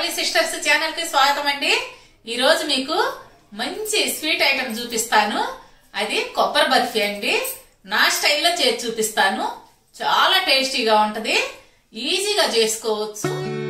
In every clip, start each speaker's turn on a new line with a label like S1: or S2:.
S1: lovely sisters channel కి స్వాగతం అండి ఈ రోజు మీకు మంచి స్వీట్ ఐటమ్ చూపిస్తాను అది కొబ్బరి బర్ఫీ అండి నా స్టైల్లో చేసి చూపిస్తాను చాలా టేస్టీగా ఉంటది ఈజీగా చేసుకోవచ్చు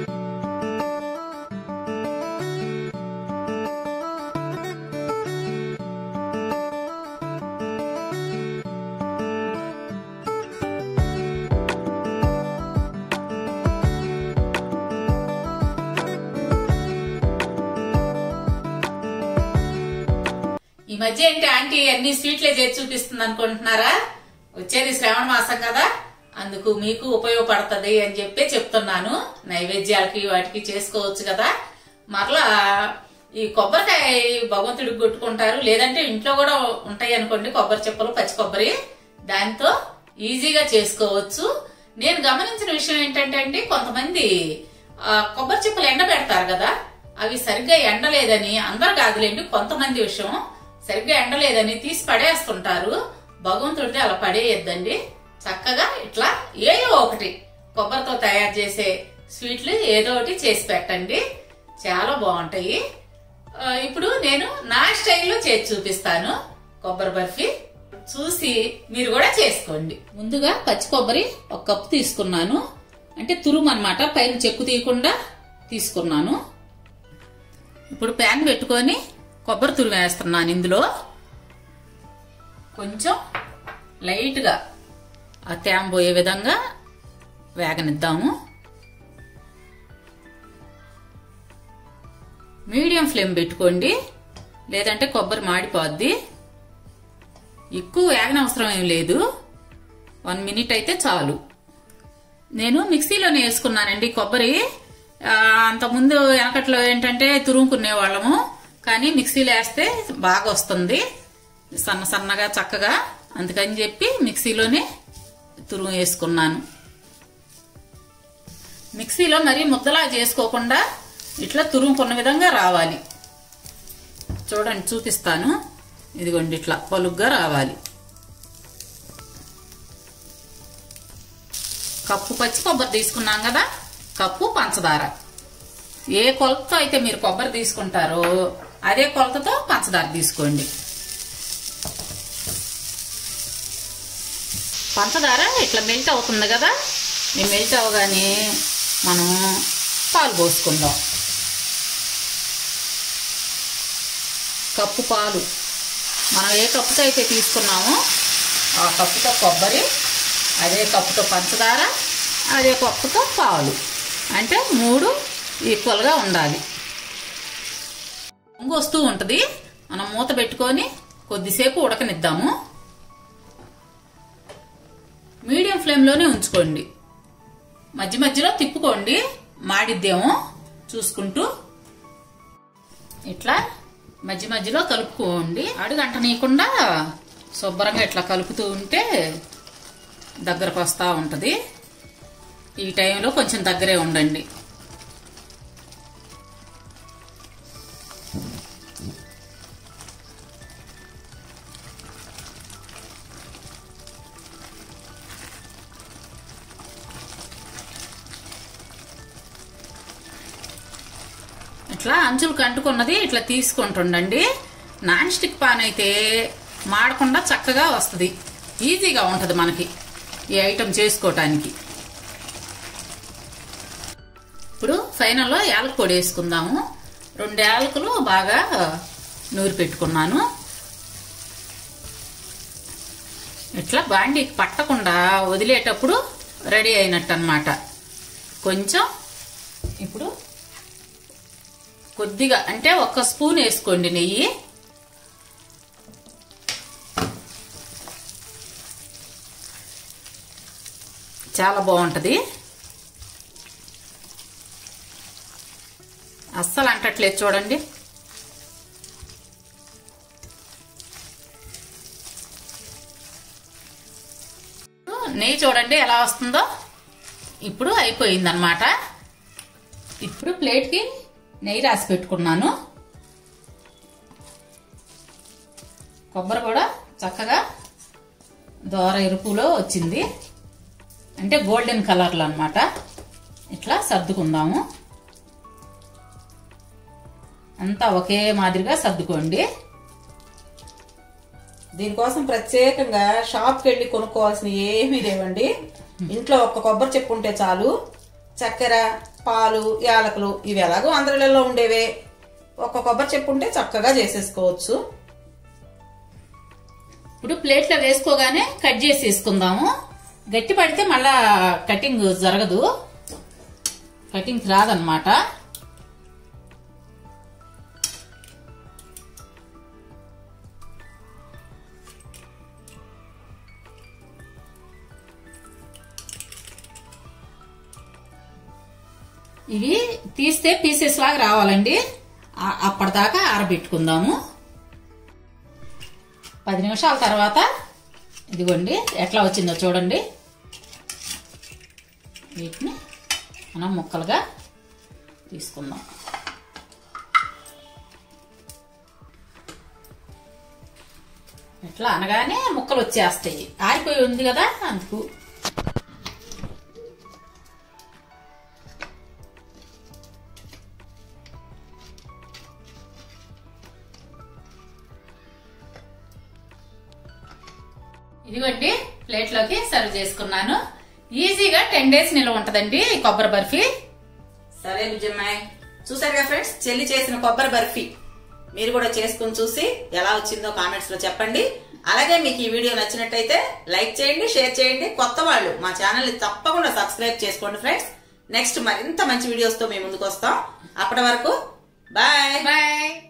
S1: ఈ మధ్య ఏంటి ఆంటీ అన్ని స్వీట్లే చేసి చూపిస్తుంది అనుకుంటున్నారా వచ్చేది శ్రావణ మాసం కదా అందుకు మీకు ఉపయోగపడుతుంది అని చెప్పి చెప్తున్నాను నైవేద్యాలకి వాటికి చేసుకోవచ్చు కదా మరలా ఈ కొబ్బరికాయ భగవంతుడికి కొట్టుకుంటారు లేదంటే ఇంట్లో కూడా ఉంటాయి అనుకోండి కొబ్బరి చెప్పులు పచ్చి కొబ్బరి దాంతో ఈజీగా చేసుకోవచ్చు నేను గమనించిన విషయం ఏంటంటే అండి కొంతమంది ఆ, కొబ్బరి చెప్పులు ఎండ పెడతారు కదా అవి సరిగ్గా ఎండలేదని అందరు కాదులేండి కొంతమంది విషయం సరిగ్గా ఎండలేదని తీసి పడేస్తుంటారు భగవంతుడిది అలా పడేయద్దండి చక్కగా ఇట్లా ఏదో ఒకటి కొబ్బరితో తయారు చేసే స్వీట్లు ఏదో ఒకటి చేసి పెట్టండి చాలా బాగుంటాయి ఆ, ఇప్పుడు నేను నా స్టైల్లో చేసి చూపిస్తాను కొబ్బరి బర్ఫీ చూసి మీరు కూడా చేసుకోండి ముందుగా పచ్చి కొబ్బరి ఒక కప్పు తీసుకున్నాను అంటే తురుము అనమాట పైన చెక్కు తీయకుండా తీసుకున్నాను ఇప్పుడు ప్యాన్ పెట్టుకొని కొబ్బరి తురుము వేస్తున్నాను ఇందులో కొంచెం లైట్గా ఆ తేమ పోయే విధంగా వేగనిద్దాము మీడియం ఫ్లేమ్ పెట్టుకోండి లేదంటే కొబ్బరి మాడిపోద్ది ఎక్కువ వేగనవసరం ఏం లేదు వన్ మినిట్ అయితే చాలు నేను మిక్సీలోనే వేసుకున్నానండి కొబ్బరి ఆ, అంతకుముందు వెనకట్లో ఏంటంటే తురుముకునే వాళ్ళము కానీ మిక్సీలో వేస్తే బాగా వస్తుంది సన్న సన్నగా చక్కగా అందుకని చెప్పి మిక్సీలోనే తురుము వేసుకున్నాను మిక్సీలో మరీ ముద్దలా చేసుకోకుండా ఇట్లా తురుముకున్న విధంగా రావాలి చూడండి చూపిస్తాను ఇదిగోండి ఇట్లా పలుగ్గా రావాలి కప్పు పచ్చి కొబ్బరి తీసుకున్నాం కదా కప్పు పంచదార ఏ కొలతతో అయితే మీరు కొబ్బరి తీసుకుంటారో అదే కొలతతో పంచదార తీసుకోండి పంచదార ఇట్లా మెల్ట్ అవుతుంది కదా ఈ మెల్ట్ అవగానే మనం పాలు పోసుకుందాం కప్పు పాలు మనం ఏ కప్పుతో అయితే తీసుకున్నామో ఆ కప్పుతో కొబ్బరి అదే కప్పుతో పంచదార అదే కప్పుతో పాలు అంటే మూడు ఈక్వల్గా ఉండాలి పొంగు వస్తూ ఉంటుంది మనం మూత పెట్టుకొని కొద్దిసేపు ఉడకనిద్దాము మీడియం ఫ్లేమ్లోనే ఉంచుకోండి మధ్య మధ్యలో తిప్పుకోండి మాడిద్దేమో చూసుకుంటూ ఇట్లా మధ్య మధ్యలో కలుపుకోండి అడుగంట నీకుండా శుభ్రంగా ఇట్లా కలుపుతూ ఉంటే దగ్గరకు వస్తూ ఉంటుంది ఈ టైంలో కొంచెం దగ్గరే ఉండండి ఇట్లా అంచులు కంటుకున్నది ఇట్లా తీసుకుంటుండండి నాన్ స్టిక్ పాన్ అయితే మాడకుండా చక్కగా వస్తుంది ఈజీగా ఉంటుంది మనకి ఈ ఐటెం చేసుకోవటానికి ఇప్పుడు ఫైనల్లో యాలక పొడి వేసుకుందాము రెండు యాలకులు బాగా నూరి పెట్టుకున్నాను ఇట్లా బాండీకి పట్టకుండా వదిలేటప్పుడు రెడీ అయినట్టు అనమాట కొంచెం ఇప్పుడు కొద్దిగా అంటే ఒక్క స్పూన్ వేసుకోండి నెయ్యి చాలా బాగుంటుంది అస్సలు అంటట్లేదు చూడండి నెయ్యి చూడండి ఎలా వస్తుందో ఇప్పుడు అయిపోయిందనమాట ఇప్పుడు ప్లేట్కి నెయ్యి రాసి పెట్టుకున్నాను కొబ్బరి కూడా చక్కగా దోర ఎరుపులో వచ్చింది అంటే గోల్డెన్ కలర్లో అనమాట ఇట్లా సర్దుకుందాము అంతా ఒకే మాదిరిగా సర్దుకోండి
S2: దీనికోసం ప్రత్యేకంగా షాప్కి వెళ్ళి కొనుక్కోవాల్సిన ఏమీ లేవండి ఇంట్లో ఒక్క కొబ్బరి చెప్పు ఉంటే చాలు చక్కెర పాలు యాలకులు ఇవి ఎలాగో అందరిలో ఉండేవే ఒక్క కొబ్బరి చెప్పు ఉంటే చక్కగా చేసేసుకోవచ్చు
S1: ఇప్పుడు ప్లేట్లో వేసుకోగానే కట్ చేసి వేసుకుందాము గట్టి పడితే మళ్ళా కటింగ్ జరగదు కటింగ్ రాదనమాట ఇవి తీస్తే పీసెస్ లాగా రావాలండి ఆ- అప్పటిదాకా ఆరబెట్టుకుందాము పది నిమిషాల తర్వాత ఇదిగోండి ఎట్లా వచ్చిందో చూడండి వీటిని మనం ముక్కలుగా తీసుకుందాం ఎట్లా అనగానే ముక్కలు వచ్చేస్తాయి ఆరిపోయి ఉంది కదా అందుకు ఇదిగోండి ప్లేట్లోకి సర్వ్ చేసుకున్నాను ఈజీగా టెన్ డేస్ నిల్వ ఉంటదండి ఈ కొబ్బరి బర్ఫీ
S2: సరే విజయమ్మాయ్ చూసారుగా ఫ్రెండ్స్ చెల్లి చేసిన కొబ్బరి బర్ఫీ మీరు కూడా చేసుకుని చూసి ఎలా వచ్చిందో కామెంట్స్ లో చెప్పండి అలాగే మీకు ఈ వీడియో నచ్చినట్టయితే లైక్ చేయండి షేర్ చేయండి కొత్త వాళ్ళు మా ఛానల్ ని తప్పకుండా సబ్స్క్రైబ్ చేసుకోండి ఫ్రెండ్స్ నెక్స్ట్ మరింత మంచి వీడియోస్ తో మేము ముందుకు వస్తాం అప్పటి వరకు బాయ్
S1: బాయ్